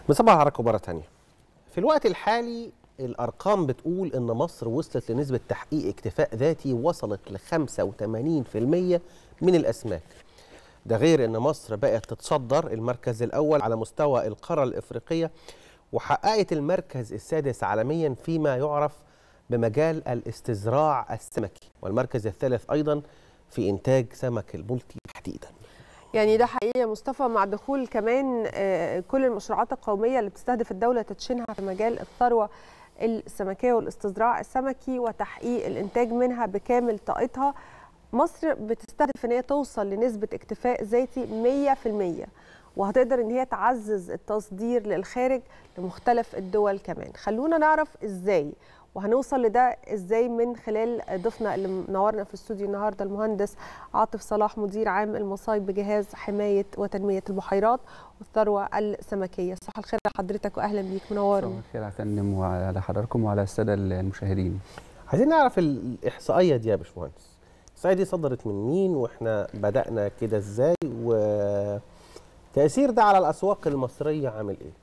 بصبح حضراتكم مرة تانية في الوقت الحالي الأرقام بتقول إن مصر وصلت لنسبة تحقيق اكتفاء ذاتي وصلت ل 85% من الأسماك ده غير إن مصر بقت تتصدر المركز الأول على مستوى القارة الإفريقية وحققت المركز السادس عالميا فيما يعرف بمجال الاستزراع السمكي والمركز الثالث أيضا في إنتاج سمك البلطي تحديدا يعني ده حقيقي يا مصطفى مع دخول كمان آه، كل المشروعات القوميه اللي بتستهدف الدوله تدشينها في مجال الثروه السمكيه والاستزراع السمكي وتحقيق الانتاج منها بكامل طاقتها مصر بتستهدف ان هي توصل لنسبه اكتفاء ذاتي 100% وهتقدر ان هي تعزز التصدير للخارج لمختلف الدول كمان خلونا نعرف ازاي وهنوصل لده ازاي من خلال ضيفنا اللي منورنا في الاستوديو النهارده المهندس عاطف صلاح مدير عام المصايب بجهاز حمايه وتنميه البحيرات والثروه السمكيه صباح الخير لحضرتك واهلا بيك منورنا صباح الخير على فندم وعلى حضراتكم وعلى الساده المشاهدين عايزين نعرف الإحصائية دي يا باشمهندس الإحصائية دي صدرت من مين وإحنا بدأنا كده إزاي وتأثير ده على الأسواق المصرية عامل إيه؟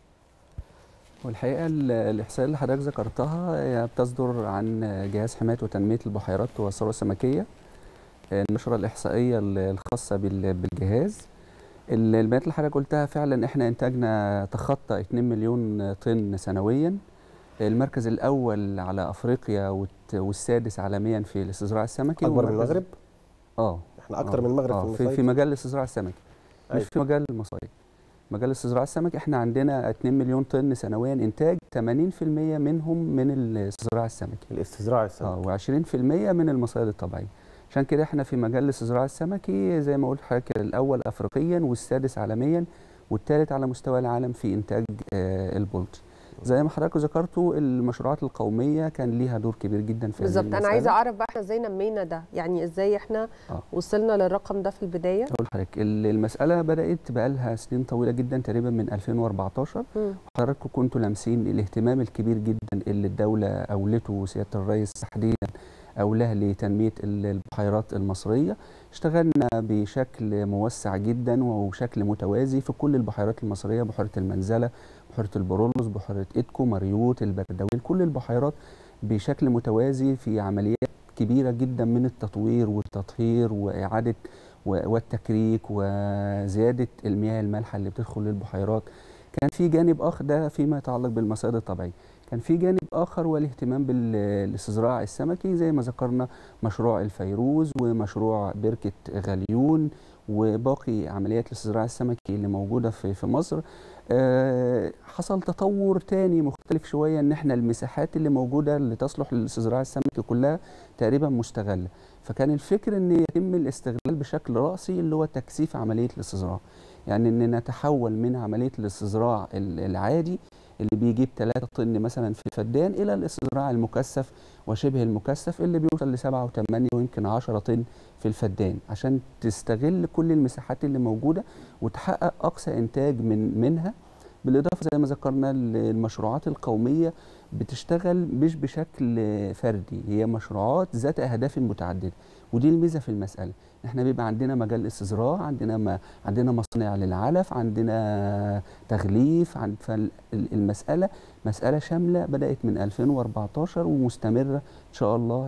والحقيقه ال- الاحصائيه اللي حضرتك ذكرتها هي بتصدر عن جهاز حمايه وتنميه البحيرات والثروه السمكيه النشره الاحصائيه ال- الخاصه بال- بالجهاز ال- البيانات اللي حضرتك قلتها فعلا احنا انتاجنا تخطى 2 مليون طن سنويا المركز الاول على افريقيا والت- والسادس عالميا في الاستزراع السمكي أكبر من والمركز- المغرب؟ اه إحنا أكتر آه، من المغرب آه، في في, في المصايد؟ مجال الاستزراع السمكي مش أيوة. في مجال المصايد مجال الاستزراع السمكي احنا عندنا 2 مليون طن سنويا انتاج 80% منهم من الاستزراع السمكي الاستزراع السمكي اه و20% من المصايد الطبيعيه عشان كده احنا في مجال الاستزراع السمكي زي ما قلت لحضرتك كده، الاول افريقيا والسادس عالميا والثالث على مستوى العالم في انتاج آه البلطي زي ما حضرتك ذكرتوا المشروعات القوميه كان ليها دور كبير جدا في هذه بالظبط انا المسألة. عايزه اعرف بقى احنا ازاي نمينا ده يعني ازاي احنا آه. وصلنا للرقم ده في البدايه اقول لحضرتك ال- المساله بدات بقى لها سنين طويله جدا تقريبا من 2014 مم. حضراتكم كنتوا لامسين الاهتمام الكبير جدا اللي الدوله اولته سياده الرئيس تحديدا اولاه لتنميه ال- البحيرات المصريه اشتغلنا بشكل موسع جدا وشكل متوازي في كل البحيرات المصريه بحيره المنزله بحيره البرولوس بحيره ادكو مريوط البردويل كل البحيرات بشكل متوازي في عمليات كبيره جدا من التطوير والتطهير واعاده و- والتكريك وزياده المياه المالحه اللي بتدخل للبحيرات كان في جانب اخر ده فيما يتعلق بالمصائد الطبيعيه كان في جانب اخر والاهتمام بالاستزراع السمكي زي ما ذكرنا مشروع الفيروز ومشروع بركه غليون وباقي عمليات الاستزراع السمكي اللي موجوده في في مصر آه، حصل تطور تاني مختلف شويه ان احنا المساحات اللي موجوده اللي تصلح للاستزراع السمكي كلها تقريبا مستغله فكان الفكر ان يتم الاستغلال بشكل راسي اللي هو تكثيف عمليه الاستزراع يعني ان نتحول من عمليه الاستزراع ال- العادي اللي بيجيب 3 طن مثلا في الفدان الى الاستزراع المكثف وشبه المكثف اللي بيوصل ل 7 و8 ويمكن 10 طن في الفدان عشان تستغل كل المساحات اللي موجوده وتحقق اقصى انتاج من منها بالاضافه زي ما ذكرنا المشروعات القوميه بتشتغل مش بشكل فردي هي مشروعات ذات اهداف متعدده ودي الميزه في المساله احنا بيبقى عندنا مجال استزراع عندنا ما عندنا مصانع للعلف عندنا تغليف عند فالمساله مساله شامله بدات من 2014 ومستمره ان شاء الله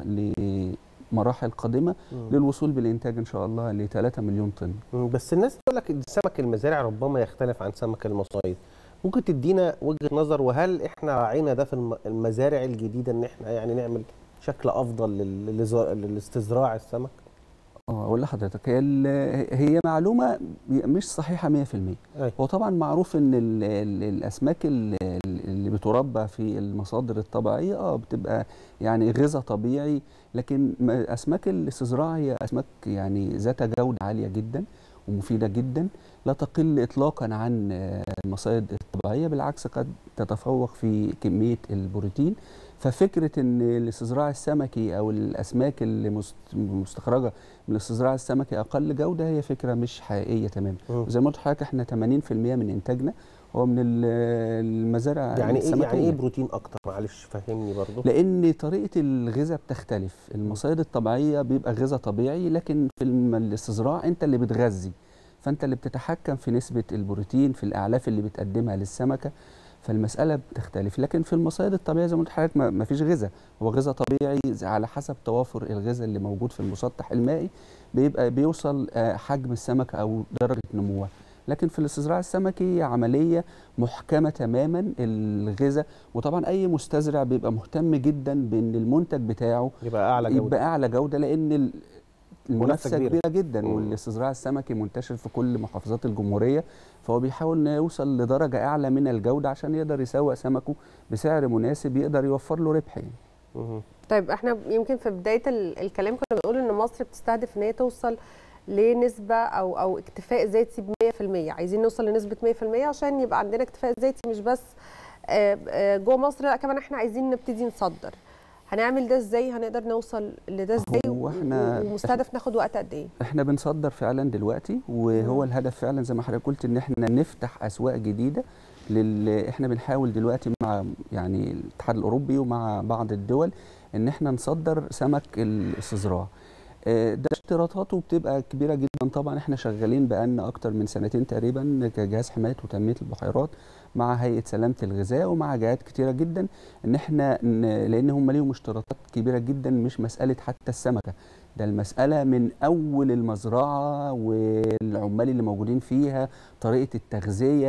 لمراحل قادمه مم. للوصول بالانتاج ان شاء الله ل 3 مليون طن مم. بس الناس تقول لك إن سمك المزارع ربما يختلف عن سمك المصايد ممكن تدينا وجهة نظر وهل احنا راعينا ده في الم- المزارع الجديدة ان احنا يعني نعمل شكل افضل لل- للز- للاستزراع السمك اه اقول لحضرتك هي ال- هي معلومه مش صحيحه 100% أي. هو طبعا معروف ان ال ال الاسماك ال- اللي بتربى في المصادر الطبيعيه اه بتبقى يعني غذاء طبيعي لكن م- اسماك الاستزراع هي اسماك يعني ذات جوده عاليه جدا ومفيده جدا لا تقل اطلاقا عن آه، المصائد الطبيعيه بالعكس قد تتفوق في كميه البروتين ففكره ان الاستزراع السمكي او الاسماك اللي مست- مستخرجه من الاستزراع السمكي اقل جوده هي فكره مش حقيقيه تماما مم. زي ما قلت لحضرتك احنا 80% من انتاجنا هو من ال- المزارع يعني ايه يعني ايه السمكية. بروتين اكتر معلش فهمني برضو لان طريقه الغذاء بتختلف المصايد الطبيعيه بيبقى غذاء طبيعي لكن في الم- الاستزراع انت اللي بتغذي فانت اللي بتتحكم في نسبه البروتين في الاعلاف اللي بتقدمها للسمكه فالمساله بتختلف لكن في المصايد الطبيعيه زي ما قلت لحضرتك ما ما فيش غذاء هو غذاء طبيعي زي- على حسب توافر الغذاء اللي موجود في المسطح المائي بيبقى بيوصل آه، حجم السمكه او درجه نموها لكن في الاستزراع السمكي عمليه محكمه تماما الغذاء وطبعا اي مستزرع بيبقى مهتم جدا بان المنتج بتاعه يبقى اعلى جوده يبقى اعلى جوده لان ال- المنافسه كبيرة. كبيره, جدا مم. والاستزراع السمكي منتشر في كل محافظات الجمهوريه فهو بيحاول انه يوصل لدرجه اعلى من الجوده عشان يقدر يسوق سمكه بسعر مناسب يقدر يوفر له ربح يعني. مهم. طيب احنا يمكن في بدايه ال- الكلام كنا بنقول ان مصر بتستهدف ان هي توصل لنسبه او او اكتفاء ذاتي ب 100% عايزين نوصل لنسبه 100% عشان يبقى عندنا اكتفاء ذاتي مش بس آه، آه، جوه مصر لا كمان احنا عايزين نبتدي نصدر هنعمل ده ازاي هنقدر نوصل لده ازاي هو إحنا- ومستهدف ناخد وقت قد ايه احنا بنصدر فعلا دلوقتي وهو مم. الهدف فعلا زي ما حضرتك قلت ان احنا نفتح اسواق جديده لل... احنا بنحاول دلوقتي مع يعني الاتحاد الاوروبي ومع بعض الدول ان احنا نصدر سمك الاستزراع آه، ده اشتراطاته بتبقى كبيره جدا طبعا احنا شغالين بقالنا اكتر من سنتين تقريبا كجهاز حمايه وتنميه البحيرات مع هيئه سلامه الغذاء ومع جهات كتيره جدا ان احنا ن... لان هم ليهم اشتراطات كبيره جدا مش مساله حتى السمكه ده المسألة من أول المزرعة والعمال اللي موجودين فيها طريقة التغذية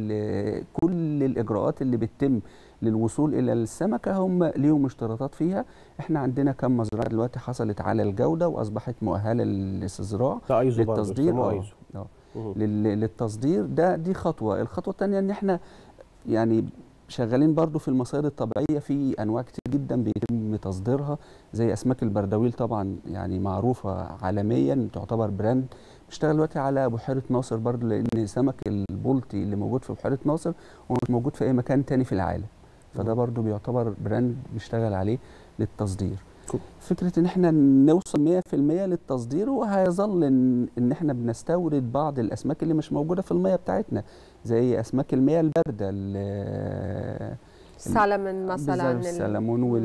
ال- كل الإجراءات اللي بتتم للوصول إلى السمكة هم ليهم اشتراطات فيها احنا عندنا كم مزرعة دلوقتي حصلت على الجودة وأصبحت مؤهلة للاستزراع ده ايزو برضه للتصدير يسموه آه، ايزو آه. مهم. لل- للتصدير ده دي خطوة الخطوة الثانية ان احنا يعني شغالين برضو في المصادر الطبيعية في أنواع كتير جدا بيتم تصديرها زي أسماك البردويل طبعا يعني معروفة عالميا تعتبر براند بيشتغل دلوقتي على بحيرة ناصر برضو لأن سمك البلطي اللي موجود في بحيرة ناصر هو مش موجود في أي مكان تاني في العالم فده مم. برضو بيعتبر براند بيشتغل عليه للتصدير كوب. فكرة ان احنا نوصل 100% للتصدير وهيظل ان, ان احنا بنستورد بعض الاسماك اللي مش موجودة في المية بتاعتنا زي اسماك المياه الباردة ال- سلمون مثلا بالظبط، ال- السلمون مم.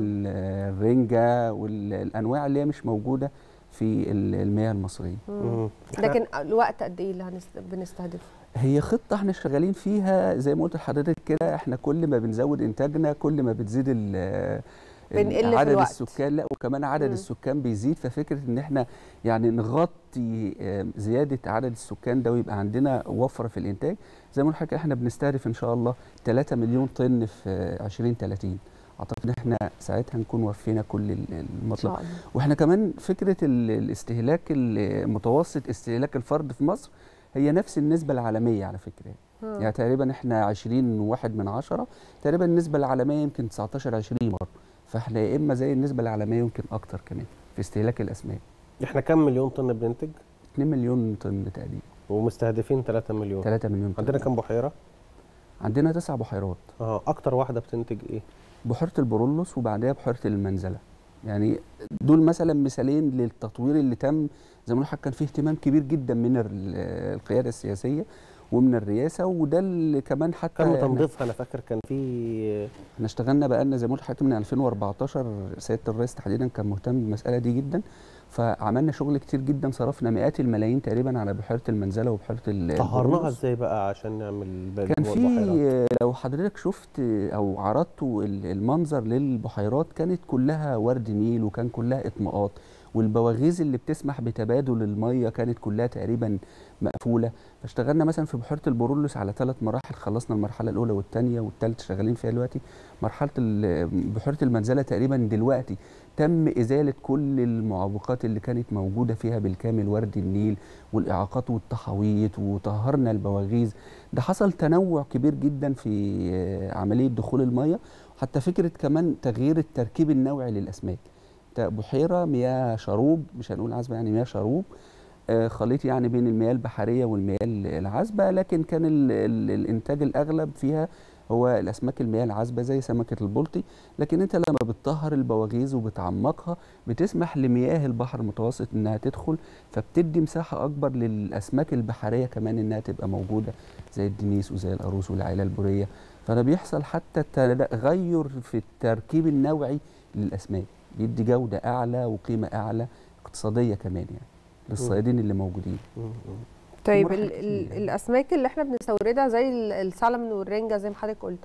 والرنجة والانواع اللي هي مش موجودة في ال- المياه المصرية مم. مهم. لكن الوقت قد ايه اللي هنست- بنستهدفه هي خطة احنا شغالين فيها زي ما قلت لحضرتك كده احنا كل ما بنزود انتاجنا كل ما بتزيد ال بنقل في عدد الوقت. السكان لا وكمان عدد مم. السكان بيزيد ففكرة ان احنا يعني نغطي آه، زيادة عدد السكان ده ويبقى عندنا وفرة في الانتاج زي ما قلت لحضرتك احنا بنستهدف ان شاء الله 3 مليون طن في آه، 2030 اعتقد ان احنا ساعتها نكون وفينا كل ال- ان المطلب شاء الله واحنا كمان فكره ال- الاستهلاك المتوسط استهلاك الفرد في مصر هي نفس النسبه العالميه على فكره مم. يعني تقريبا احنا 20 واحد من عشرة تقريبا النسبه العالميه يمكن 19 20 مره فاحنا يا اما زي النسبه العالميه يمكن اكتر كمان في استهلاك الاسماك احنا كم مليون طن بننتج 2 مليون طن تقريبا ومستهدفين 3 مليون 3 مليون طن عندنا كم بحيره عندنا تسع بحيرات اه اكتر واحده بتنتج ايه بحيره البرولوس وبعدها بحيره المنزله يعني دول مثلا مثالين للتطوير اللي تم زي ما قلت كان فيه اهتمام كبير جدا من ال- القياده السياسيه ومن الرئاسه وده اللي كمان حتى كان إحنا- تنظيفها انا فاكر كان في احنا اشتغلنا بقالنا زي ما قلت لحضرتك من 2014 سياده الرئيس تحديدا كان مهتم بالمساله دي جدا فعملنا شغل كتير جدا صرفنا مئات الملايين تقريبا على بحيره المنزله وبحيره ال- طهرناها البرولوس. ازاي بقى عشان نعمل باقي كان البحيرات؟ في لو حضرتك شفت او عرضتوا ال- المنظر للبحيرات كانت كلها ورد نيل وكان كلها اطماءات والبواغيز اللي بتسمح بتبادل الميه كانت كلها تقريبا مقفوله فاشتغلنا مثلا في بحيره البرولوس على ثلاث مراحل خلصنا المرحله الاولى والثانيه والثالثه شغالين فيها دلوقتي مرحله ال- بحيره المنزله تقريبا دلوقتي تم ازاله كل المعوقات اللي كانت موجوده فيها بالكامل ورد النيل والاعاقات والتحويط وطهرنا البواغيز ده حصل تنوع كبير جدا في آه، عمليه دخول الميه حتى فكره كمان تغيير التركيب النوعي للاسماك ده بحيره مياه شروب مش هنقول عذبه يعني مياه شروب آه، خليط يعني بين المياه البحريه والمياه العذبه لكن كان ال ال الانتاج الاغلب فيها هو الاسماك المياه العذبه زي سمكه البلطي لكن انت لما بتطهر البواغيز وبتعمقها بتسمح لمياه البحر المتوسط انها تدخل فبتدي مساحه اكبر للاسماك البحريه كمان انها تبقى موجوده زي الدنيس وزي القاروص والعيله البوريه فده بيحصل حتى تغير في التركيب النوعي للاسماك بيدي جوده اعلى وقيمه اعلى اقتصاديه كمان يعني للصيادين اللي موجودين مم. مم. طيب مراحل ال كتير ال يعني. الاسماك اللي احنا بنستوردها زي ال- السلمون والرنجه زي ما حضرتك قلت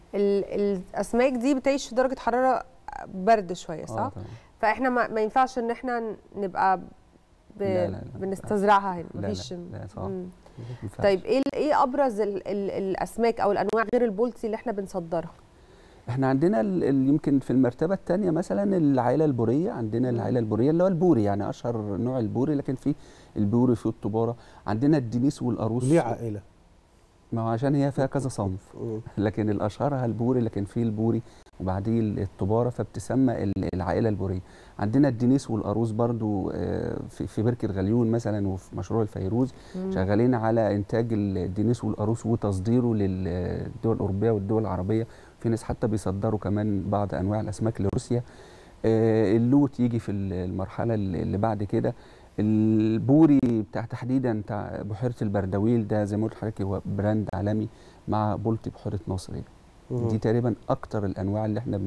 ال- الاسماك دي بتعيش في درجه حراره برد شويه صح آه طبعا. فاحنا ما, ما ينفعش ان احنا نبقى ب... لا، لا، لا. بنستزرعها هنا لا، لا، مفيش لا، صعب. مم. ما ينفعش. طيب ايه ال- ايه ابرز ال ال الاسماك او الانواع غير البولتي اللي احنا بنصدرها احنا عندنا ال- ال- يمكن في المرتبه الثانيه مثلا العائله البوريه عندنا مم. العائله البوريه اللي هو البوري يعني اشهر نوع البوري لكن في البوري في الطباره عندنا الدنيس والقاروس ليه عائله ما هو عشان هي فيها كذا صنف مم. لكن الاشهرها البوري لكن في البوري وبعديه الطباره فبتسمى ال- العائله البوريه عندنا الدنيس والقاروس برضو آه، في في بركه غليون مثلا وفي مشروع الفيروز مم. شغالين على انتاج الدنيس والقاروس وتصديره للدول الاوروبيه والدول العربيه في ناس حتى بيصدروا كمان بعض انواع الاسماك لروسيا آه، اللوت يجي في المرحله اللي اللي بعد كده البوري بتاع تحديدا بتاع بحيره البردويل ده زي ما قلت لحضرتك هو براند عالمي مع بولتي بحيره ناصر يعني. مم. دي تقريبا اكتر الانواع اللي احنا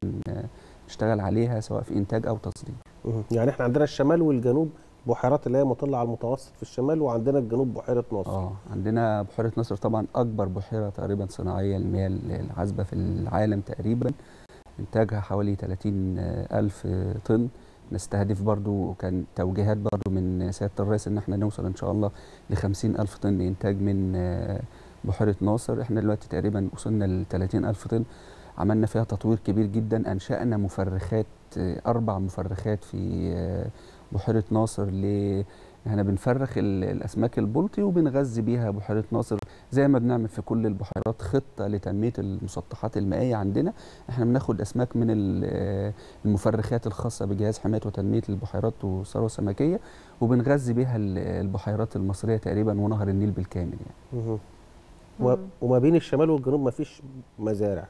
بنشتغل عليها سواء في انتاج او تصدير مم. يعني احنا عندنا الشمال والجنوب بحيرات اللي هي مطلة على المتوسط في الشمال وعندنا الجنوب بحيره ناصر اه عندنا بحيره ناصر طبعا اكبر بحيره تقريبا صناعيه للمياه العذبه في العالم تقريبا انتاجها حوالي 30 الف طن نستهدف برضو كان توجيهات برضو من سياده الرئيس ان احنا نوصل ان شاء الله ل 50 الف طن انتاج من آه، بحيره ناصر احنا دلوقتي تقريبا وصلنا ل 30 الف طن عملنا فيها تطوير كبير جدا انشانا مفرخات آه، اربع مفرخات في آه، بحيره ناصر ل احنا بنفرخ ال- الاسماك البلطي وبنغذي بيها بحيره ناصر زي ما بنعمل في كل البحيرات خطه لتنميه المسطحات المائيه عندنا احنا بناخد اسماك من ال- آه، المفرخات الخاصه بجهاز حمايه وتنميه البحيرات والثروه السمكيه وبنغذي بيها ال- البحيرات المصريه تقريبا ونهر النيل بالكامل يعني مم. و- وما بين الشمال والجنوب ما فيش مزارع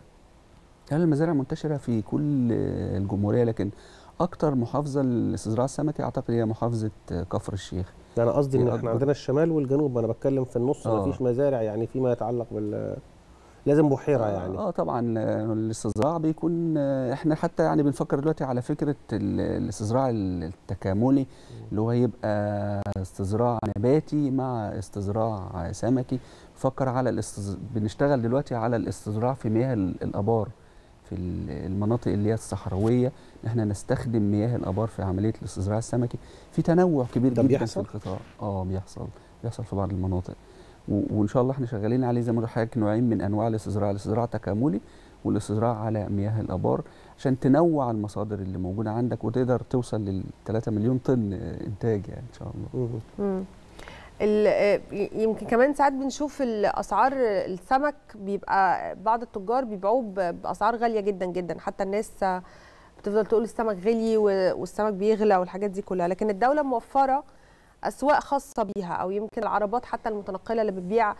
هل المزارع منتشره في كل آه، الجمهوريه لكن اكتر محافظه للاستزراع السمكي اعتقد هي محافظه آه، كفر الشيخ يعني قصدي ان هي احنا أكبر. عندنا الشمال والجنوب انا بتكلم في النص ما آه. فيش مزارع يعني فيما يتعلق بال لازم بحيره يعني اه طبعا آه، الاستزراع بيكون آه، احنا حتى يعني بنفكر دلوقتي على فكره ال- الاستزراع التكاملي اللي هو يبقى استزراع نباتي مع استزراع سمكي بنفكر على الاستز... بنشتغل دلوقتي على الاستزراع في مياه ال- الابار في ال- المناطق اللي هي الصحراويه ان احنا نستخدم مياه الابار في عمليه الاستزراع السمكي في تنوع كبير ده جدا بيحصل؟ في القطاع اه بيحصل بيحصل في بعض المناطق و- وان شاء الله احنا شغالين عليه زي ما قلت لحضرتك نوعين من انواع الاستزراع الاستزراع التكاملي والاستزراع على مياه الابار عشان تنوع المصادر اللي موجوده عندك وتقدر توصل لل 3 مليون طن آه، انتاج يعني ان شاء الله مم. مم. ال- آه، ي- يمكن كمان ساعات بنشوف الاسعار السمك بيبقى بعض التجار بيبيعوه ب- باسعار غاليه جدا جدا حتى الناس آه، بتفضل تقول السمك غلي و- والسمك بيغلى والحاجات دي كلها لكن الدوله موفره اسواق خاصه بيها او يمكن العربات حتى المتنقله اللي بتبيع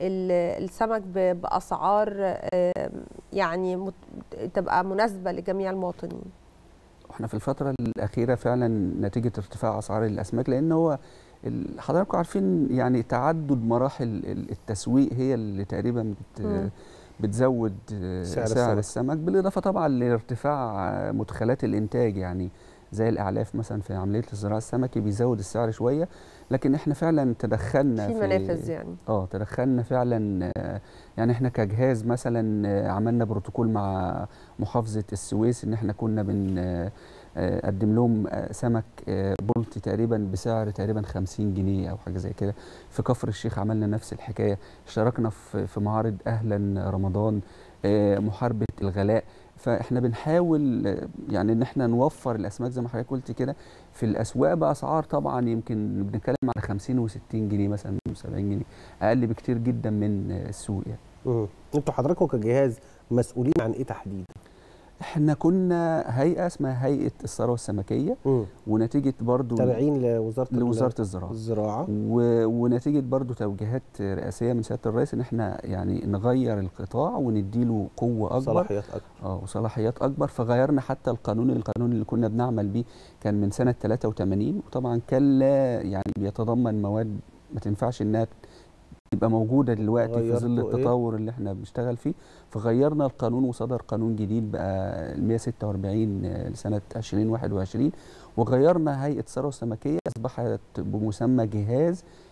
ال- السمك ب- باسعار آه، يعني مت- تبقى مناسبه لجميع المواطنين احنا في الفترة الأخيرة فعلا نتيجة ارتفاع أسعار الأسماك لأن هو ال- حضراتكم عارفين يعني تعدد مراحل ال- التسويق هي اللي تقريبا بت مم. بتزود آه، سعر سعر, السمك. السمك بالإضافة طبعا لارتفاع آه، مدخلات الإنتاج يعني زي الإعلاف مثلا في عملية الزراعة السمكي بيزود السعر شوية لكن احنا فعلا تدخلنا في منافذ يعني اه تدخلنا فعلا آه، يعني احنا كجهاز مثلا آه، عملنا بروتوكول مع محافظه السويس ان احنا كنا بن آه، آه، قدم لهم آه، سمك آه، بلطي تقريبا بسعر تقريبا 50 جنيه او حاجه زي كده في كفر الشيخ عملنا نفس الحكايه اشتركنا في في معارض اهلا رمضان آه، محاربه الغلاء فاحنا بنحاول آه، يعني ان احنا نوفر الاسماك زي ما حضرتك قلت كده في الاسواق باسعار طبعا يمكن بنتكلم على 50 و60 جنيه مثلا 70 جنيه اقل بكتير جدا من آه، السوق يعني مم. انتوا حضراتكم كجهاز مسؤولين عن ايه تحديدا؟ احنا كنا هيئه اسمها هيئه الثروه السمكيه مم. ونتيجه برضو تابعين لوزاره ال- لوزاره الزراعه الزراعه و... ونتيجه برضو توجيهات رئاسيه من سياده الرئيس ان احنا يعني نغير القطاع ونديله قوه اكبر صلاحيات اكبر اه وصلاحيات اكبر فغيرنا حتى القانون القانون اللي كنا بنعمل بيه كان من سنه 83 وطبعا كان لا يعني بيتضمن مواد ما تنفعش انها تبقى موجوده دلوقتي في ظل غيرتوا إيه؟ التطور اللي احنا بنشتغل فيه فغيرنا القانون وصدر قانون جديد بقى ال 146 لسنه 2021 وغيرنا هيئه الثروه السمكيه اصبحت بمسمى جهاز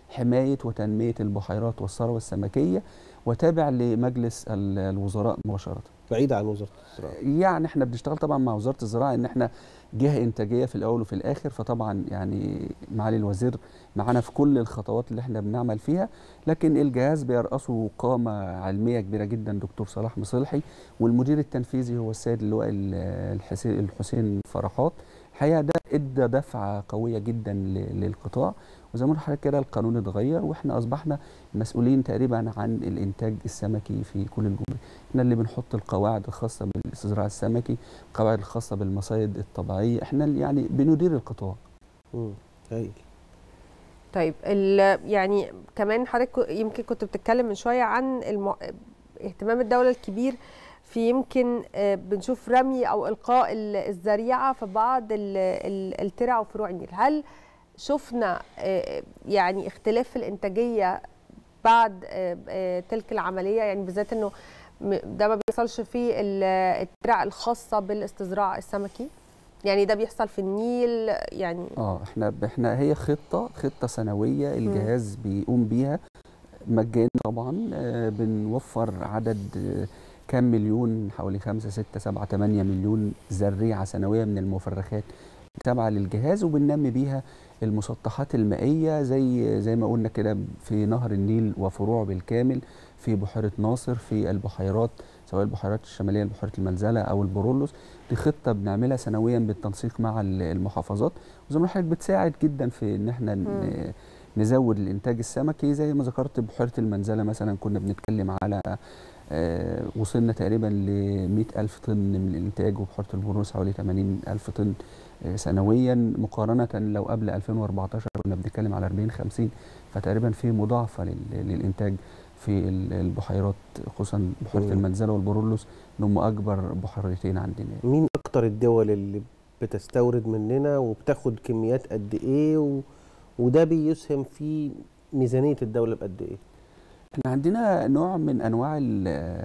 حمايه وتنميه البحيرات والثروه السمكيه وتابع لمجلس ال- الوزراء مباشره بعيد عن وزاره الزراعه يعني احنا بنشتغل طبعا مع وزاره الزراعه ان احنا جهه انتاجيه في الاول وفي الاخر فطبعا يعني معالي الوزير معانا في كل الخطوات اللي احنا بنعمل فيها لكن الجهاز بيرأسه قامه علميه كبيره جدا دكتور صلاح مصلحي والمدير التنفيذي هو السيد اللواء ال- الحسين الحسين فرحات الحقيقه ده ادى دفعه قويه جدا ل- للقطاع وزي ما قلت لحضرتك كده القانون اتغير واحنا اصبحنا مسؤولين تقريبا عن الانتاج السمكي في كل الجمهوريه احنا اللي بنحط القواعد الخاصه بالاستزراع السمكي القواعد الخاصه بالمصايد الطبيعيه احنا اللي يعني بندير القطاع مم. هايل طيب ال- يعني كمان حضرتك كو- يمكن كنت بتتكلم من شويه عن الم... اهتمام الدوله الكبير في يمكن آه، بنشوف رمي او القاء ال- الزريعه في بعض ال- ال- الترع وفروع النيل هل شفنا آه، يعني اختلاف في الانتاجيه بعد آه، آه، تلك العمليه يعني بالذات انه م- ده ما بيحصلش في ال- الترع الخاصه بالاستزراع السمكي يعني ده بيحصل في النيل يعني اه احنا احنا هي خطه خطه سنويه الجهاز بيقوم بيها مجاني طبعا آه بنوفر عدد آه كام مليون حوالي 5 6 7 8 مليون زريعه سنويه من المفرخات تابعه للجهاز وبننمي بيها المسطحات المائيه زي زي ما قلنا كده في نهر النيل وفروعه بالكامل في بحيره ناصر في البحيرات سواء البحيرات الشماليه بحيره المنزله او البرولوس دي خطه بنعملها سنويا بالتنسيق مع ال- المحافظات وزي ما حضرتك بتساعد جدا في ان احنا ن- نزود الانتاج السمكي زي ما ذكرت بحيره المنزله مثلا كنا بنتكلم على آه، وصلنا تقريبا ل ألف طن من الانتاج وبحيره البرولوس حوالي 80 ألف طن آه، سنويا مقارنه لو قبل 2014 كنا بنتكلم على 40 50 فتقريبا في مضاعفه لل- للانتاج في ال- البحيرات خصوصا بحيره مم. المنزله والبرولوس اللي هم اكبر بحيرتين عندنا مين اكتر الدول اللي بتستورد مننا وبتاخد كميات قد ايه و... وده بيسهم في ميزانيه الدوله بقد ايه احنا عندنا نوع من انواع ال-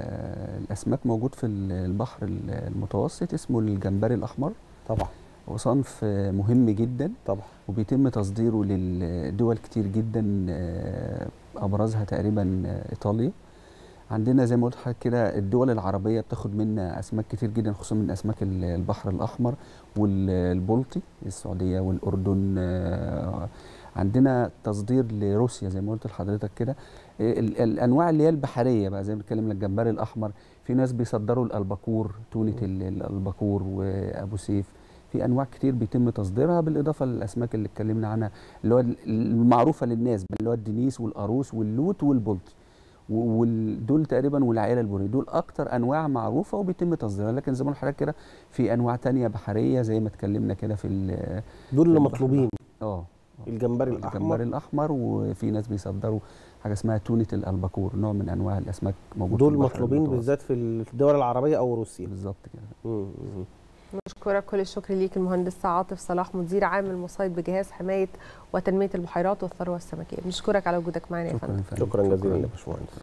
الاسماك موجود في ال- البحر ال- المتوسط اسمه الجمبري الاحمر طبعا هو صنف مهم جدا طبعا وبيتم تصديره للدول كتير جدا آه، ابرزها تقريبا آه، ايطاليا عندنا زي ما قلت لحضرتك كده الدول العربيه بتاخد منا اسماك كتير جدا خصوصا من اسماك ال- البحر الاحمر والبلطي السعوديه والاردن آه، عندنا تصدير لروسيا زي ما قلت لحضرتك كده ال- الانواع اللي هي البحريه بقى زي ما بنتكلم الجمبري الاحمر في ناس بيصدروا الالباكور تونه ال- الالباكور وابو سيف في انواع كتير بيتم تصديرها بالاضافه للاسماك اللي اتكلمنا عنها اللي هو المعروفه للناس اللي هو الدنيس والقاروص واللوت والبلطي ودول تقريبا والعائله البوري دول اكتر انواع معروفه وبيتم تصديرها لكن زي ما قلت لحضرتك كده في انواع تانية بحريه زي ما اتكلمنا كده في ال- دول اللي البحر مطلوبين اه الجمبري الجمبري الاحمر الاحمر وفي ناس بيصدروا حاجه اسمها تونه الالباكور نوع من انواع الاسماك موجود دول في البحر مطلوبين المتوسط. بالذات في الدول العربيه او روسيا بالظبط كده مم، مم. نشكرك كل الشكر ليك المهندس عاطف صلاح مدير عام المصايد بجهاز حمايه وتنميه البحيرات والثروه السمكيه بنشكرك على وجودك معنا يا فندم شكرا يا فندم. شكرا جزيلا يا باشمهندس